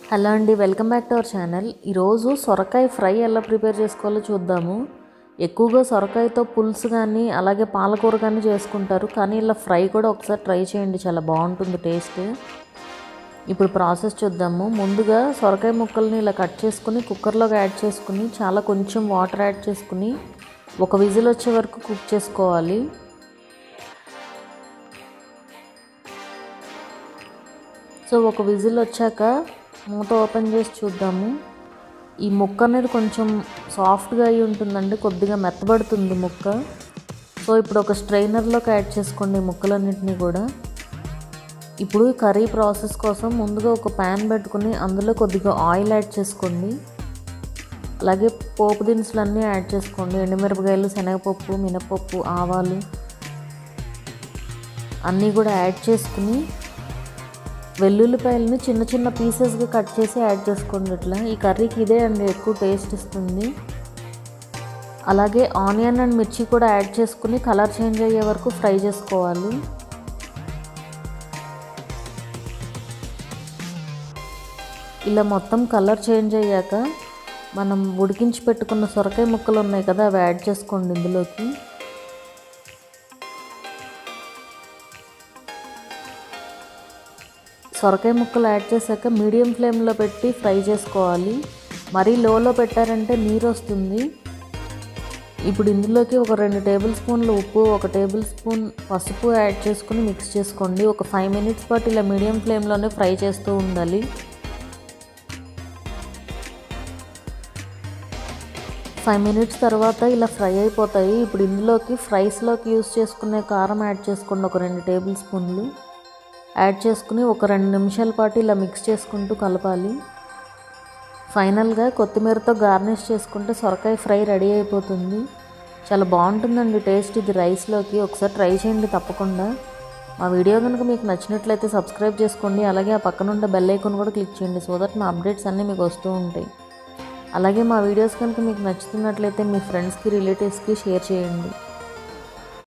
hello అండి welcome back to our channel ఈరోజు సొరకాయ ఫ్రై ఎలా ప్రిపేర్ చేసుకోవాలో చూద్దాము ఎక్కువగా సొరకాయతో పులుసు కానీ అలాగే పాలకూర కానీ చేసుకుంటారు కానీ ఇలా ఫ్రై కూడా ఒకసారి ట్రై చేయండి చాలా బాగుంటుంది టేస్ట్ ఇప్పుడు ప్రాసెస్ చూద్దాము ముందుగా సొరకాయ ముక్కల్ని ఇలా కట్ చేసుకుని కుక్కర్లోకి యాడ్ చేసుకుని చాలా కొంచెం వాటర్ యాడ్ చేసుకుని ఒక విజిల్ వచ్చే వరకు కుక్ చేసుకోవాలి సో ఒక విజిల్ వచ్చాక మూత ఓపెన్ చేసి చూద్దాము ఈ ముక్క అనేది కొంచెం సాఫ్ట్గా అయి ఉంటుందండి కొద్దిగా మెత్తబడుతుంది ముక్క సో ఇప్పుడు ఒక స్ట్రైనర్లోకి యాడ్ చేసుకోండి ఈ ముక్కలన్నింటినీ కూడా ఇప్పుడు కర్రీ ప్రాసెస్ కోసం ముందుగా ఒక ప్యాన్ పెట్టుకుని అందులో కొద్దిగా ఆయిల్ యాడ్ చేసుకోండి అలాగే పోపు దినుసులు అన్నీ యాడ్ చేసుకోండి ఎండుమిరపకాయలు శనగపప్పు మినపప్పు ఆవాలు అన్నీ కూడా యాడ్ చేసుకుని వెల్లుల్లిపాయలని చిన్న చిన్న పీసెస్గా కట్ చేసి యాడ్ చేసుకోండి ఇట్లా ఈ కర్రీకి ఇదే అండి ఎక్కువ టేస్ట్ ఇస్తుంది అలాగే ఆనియన్ అండ్ మిర్చి కూడా యాడ్ చేసుకుని కలర్ చేంజ్ అయ్యే వరకు ఫ్రై చేసుకోవాలి ఇలా మొత్తం కలర్ చేంజ్ అయ్యాక మనం ఉడికించి పెట్టుకున్న సొరకాయ ముక్కలు ఉన్నాయి కదా అవి యాడ్ చేసుకోండి ఇందులోకి సొరకాయ ముక్కలు యాడ్ చేశాక మీడియం ఫ్లేమ్లో పెట్టి ఫ్రై చేసుకోవాలి మరీ లోలో పెట్టారంటే నీరు వస్తుంది ఇప్పుడు ఇందులోకి ఒక రెండు టేబుల్ స్పూన్లు ఉప్పు ఒక టేబుల్ స్పూన్ పసుపు యాడ్ చేసుకుని మిక్స్ చేసుకోండి ఒక ఫైవ్ మినిట్స్ పాటు ఇలా మీడియం ఫ్లేమ్లోనే ఫ్రై చేస్తూ ఉండాలి ఫైవ్ మినిట్స్ తర్వాత ఇలా ఫ్రై అయిపోతాయి ఇప్పుడు ఇందులోకి ఫ్రైస్లోకి యూస్ చేసుకునే కారం యాడ్ చేసుకోండి ఒక రెండు టేబుల్ స్పూన్లు యాడ్ చేసుకుని ఒక రెండు నిమిషాల పాటు ఇలా మిక్స్ చేసుకుంటూ కలపాలి ఫైనల్గా కొత్తిమీరతో గార్నిష్ చేసుకుంటే సొరకాయ ఫ్రై రెడీ అయిపోతుంది చాలా బాగుంటుందండి టేస్ట్ ఇది రైస్లోకి ఒకసారి ట్రై చేయండి తప్పకుండా మా వీడియో కనుక మీకు నచ్చినట్లయితే సబ్స్క్రైబ్ చేసుకోండి అలాగే ఆ పక్కన ఉన్న బెల్ ఐకాన్ కూడా క్లిక్ చేయండి సో దట్ మా అప్డేట్స్ అన్నీ మీకు వస్తూ ఉంటాయి అలాగే మా వీడియోస్ కనుక మీకు నచ్చుతున్నట్లయితే మీ ఫ్రెండ్స్కి రిలేటివ్స్కి షేర్ చేయండి